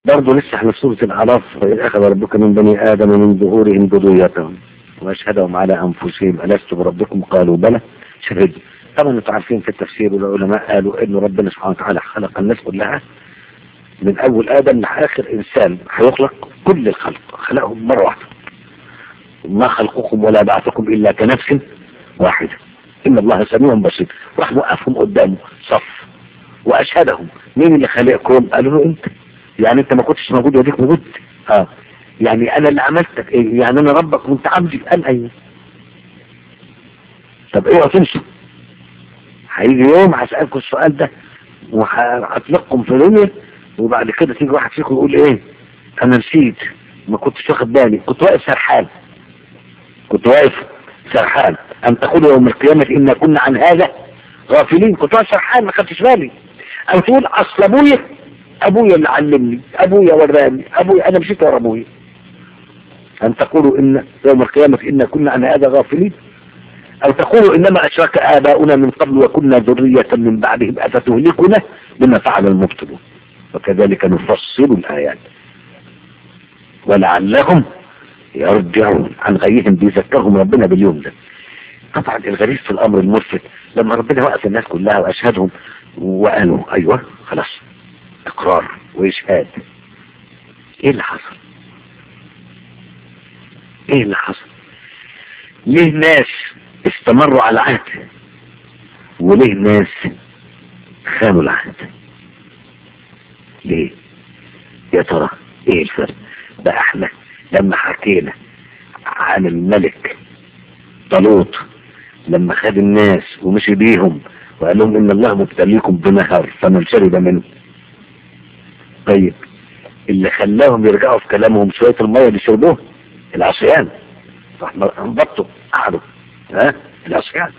برضه لسه احنا في سورة الأعراف وإذ أخذ ربك من بني آدم من ظهورهم ذريتهم وأشهدهم على أنفسهم ألست بربكم قالوا بلى شهدوا طبعا انتوا عارفين في التفسير والعلماء قالوا إن ربنا سبحانه وتعالى خلق الناس كلها من أول آدم لآخر إنسان هيخلق كل الخلق خلقهم مرة واحدة ما خلقكم ولا بعثكم إلا كنفس واحدة إن الله سميع بصير راح موقفهم قدامه صف وأشهدهم مين اللي خلقكم قالوا له أنت يعني أنت ما كنتش موجود وديك موجود اه يعني أنا اللي عملتك إيه؟ يعني أنا ربك وأنت عبدي قال أيوه طب إيه تمشوا هيجي يوم هسألكم السؤال ده وهطلقكم في دنيا وبعد كده تيجي واحد فيكم يقول ايه انا نسيت ما كنتش واخد بالي كنت واقف سرحان كنت واقف سرحان أن تقول يوم القيامة إنا كنا عن هذا غافلين كنت واقف سرحان ما خدتش بالي أو تقول أصل أبويا أبويا اللي علمني أبويا وراني أبويا أنا مشيت ورا أبويا أن تقولوا إن يوم القيامة إنا كنا عن هذا غافلين أو تقولوا إنما أشرك آباؤنا من قبل وكنا ذرية من بعدهم أفتهلكنا بما فعل المبطلون وكذلك نفصل الآيات ولعلهم يرجعون عن غيهم بيذكرهم ربنا باليوم ده طبعا الغريب في الأمر الملفت لما ربنا وقف الناس كلها وأشهدهم وقالوا أيوة خلاص إقرار وإشهاد إيه اللي حصل إيه اللي حصل ليه ناس استمروا على العهد وليه ناس خانوا العهد ليه يا ترى ايه الفرق ده احنا لما حكينا عن الملك طالوت لما خد الناس ومشي بيهم وقال لهم ان الله مبتليكم بنهر فمن شرب منه طيب اللي خلاهم يرجعوا في كلامهم شوية المية اللي شربوها العصيان انبطوا قعدوا ها العصيان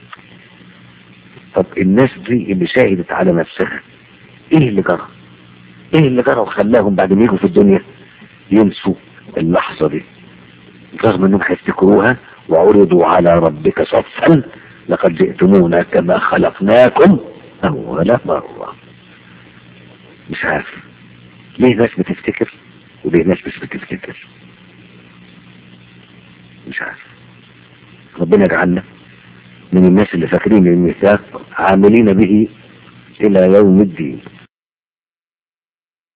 طب الناس دي اللي شاهدت على نفسها ايه اللي جرى ايه اللي جرى وخلاهم بعد ما يجوا في الدنيا ينسوا اللحظة دي رغم انهم هيفتكروها وعرضوا على ربك صفا لقد جئتمونا كما خلقناكم اول مرة مش عارف ليه ناس بتفتكر وليه ناس مش بتفتكر مش عارف ربنا يجعلنا من الناس اللي فاكرين الميثاق عاملين به الى يوم الدين